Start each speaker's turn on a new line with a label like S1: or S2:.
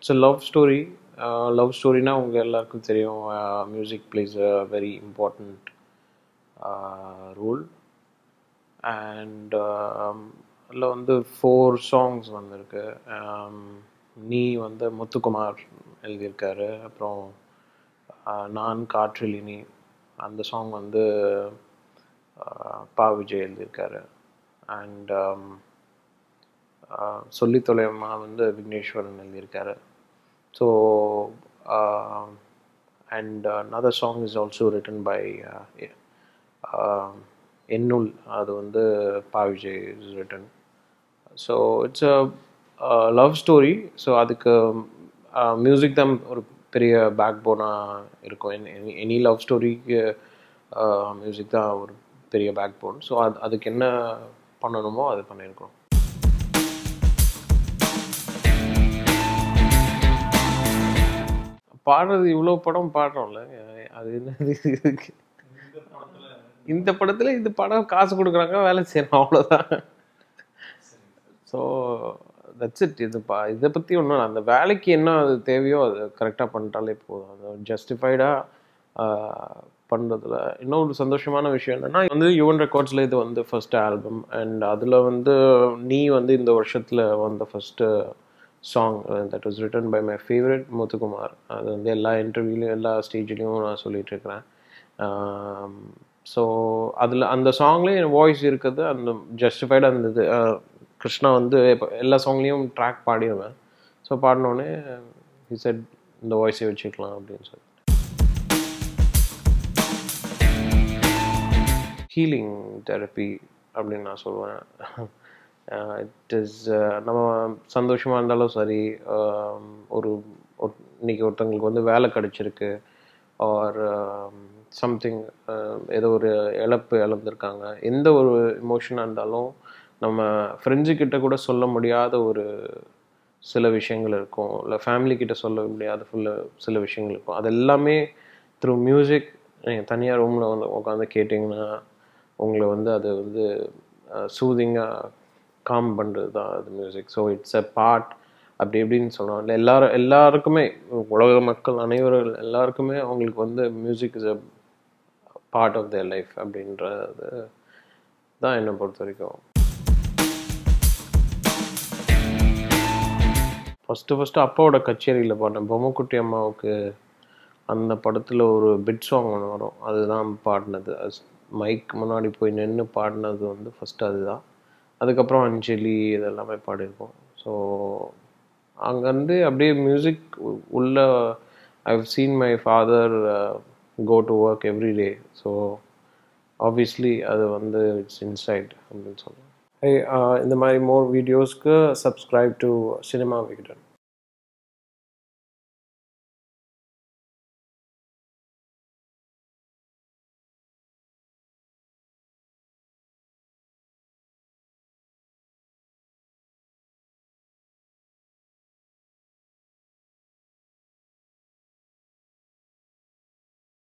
S1: it's a love story love ஸ்டோரினா உங்கள் எல்லாருக்கும் தெரியும் music plays a very important role and அதில் வந்து ஃபோர் சாங்ஸ் வந்திருக்கு Um, நீ வந்து முத்துக்குமார் எழுதியிருக்காரு அப்புறம் uh, நான் காற்றில் இனி அந்த சாங் வந்து uh, பா விஜய் எழுதியிருக்காரு அண்ட் சொல்லி தொலைமா வந்து விக்னேஸ்வரன் எழுதியிருக்காரு so and another song is also written by என்னுள் அது வந்து Pa Vijay is written so it's a love story so அதுக்கு மியூசிக் தான் ஒரு பெரிய பேக் போனாக இருக்கும் எனி எனி லவ் ஸ்டோரிக்கு மியூசிக் தான் ஒரு பெரிய பேக் போன் ஸோ அது அதுக்கு என்ன பண்ணணுமோ அது பண்ணியிருக்கோம் பாடுறது இவ்வளோ படம் பாடுறோம்ல அது என்னது இதுக்கு இந்த படத்தில் இந்த படம் காசு கொடுக்குறாங்க வேலை செய்யணும் அவ்வளோதான் ஸோ தட்ஸ் இட் இது பா இதை பற்றி ஒன்றும் அந்த வேலைக்கு என்ன அது தேவையோ அது கரெக்டாக பண்ணிட்டாலே போதும் அது ஜஸ்டிஃபைடாக பண்ணுறதுல இன்னொரு சந்தோஷமான விஷயம் என்னென்னா வந்து யுவன் ரெக்கார்ட்ஸில் இது வந்து ஃபர்ஸ்ட் ஆல்பம் அண்ட் அதில் வந்து நீ வந்து இந்த வருஷத்தில் வந்த first song that was written by my favourite Muthukumar அது வந்து எல்லா இன்டர்வியூலையும் எல்லா ஸ்டேஜ்லேயும் நான் சொல்லிட்டு இருக்கிறேன் ஸோ அதில் அந்த சாங்லேயும் என் வாய்ஸ் இருக்குது அந்த ஜஸ்டிஃபைடாக இருந்தது கிருஷ்ணா வந்து இப்போ எல்லா சாங்லேயும் ட்ராக் பாடிடுவேன் ஸோ பாடினோடனே ஹி செட் இந்த வாய்ஸை வச்சுக்கலாம் அப்படின்னு சொல்லி ஹீலிங் தெரப்பி அப்படின்னு நான் சொல்லுவேன் இட் இஸ் நம்ம சந்தோஷமாக இருந்தாலும் சரி ஒரு இன்னைக்கு ஒருத்தவங்களுக்கு வந்து வேலை கிடச்சிருக்கு ஆர் சம்திங் ஏதோ ஒரு இழப்பு இழந்திருக்காங்க எந்த ஒரு இமோஷனாக இருந்தாலும் நம்ம ஃப்ரெண்ட்ஸுக்கிட்ட கூட சொல்ல முடியாத ஒரு சில விஷயங்கள் இருக்கும் இல்லை ஃபேமிலிக்கிட்ட சொல்ல முடியாத ஃபுல்ல சில விஷயங்கள் இருக்கும் அது எல்லாமே த்ரூ மியூசிக் நீங்கள் தனியாக ரூமில் வந்து உட்காந்து கேட்டிங்கன்னா உங்களை வந்து அது வந்து சூதிங்காக காம் பண்ணுறது தான் அது music so it's a part அப்படி எப்படின்னு சொல்லுவோம் இல்லை எல்லாரும் எல்லாருக்குமே உலக மக்கள் அனைவரும் எல்லாருக்குமே அவங்களுக்கு வந்து music is a part of their life அப்படின்றது தான் என்னை பொறுத்த வரைக்கும் ஃபஸ்ட்டு ஃபஸ்ட்டு அப்பாவோட கச்சேரியில் பாடினேன் பொம்மக்குட்டி அம்மாவுக்கு அந்த படத்தில் ஒரு பிட் சாங் ஒன்று வரும் அதுதான் பாடினது மைக் முன்னாடி போய் நின்று பாடினது வந்து ஃபஸ்ட்டு அதுதான் அதுக்கப்புறம் அஞ்சலி இதெல்லாமே பாடியிருக்கோம் ஸோ அங்கேருந்து அப்படியே மியூசிக் உள்ள I have seen my father go to work every day so obviously அது வந்து இட்ஸ் இன்சைட் அப்படின்னு சொல்லுவேன் இந்த மாதிரி மோர் வீடியோஸ்க்கு சப்ஸ்கிரைப் டு சினிமா விகடன்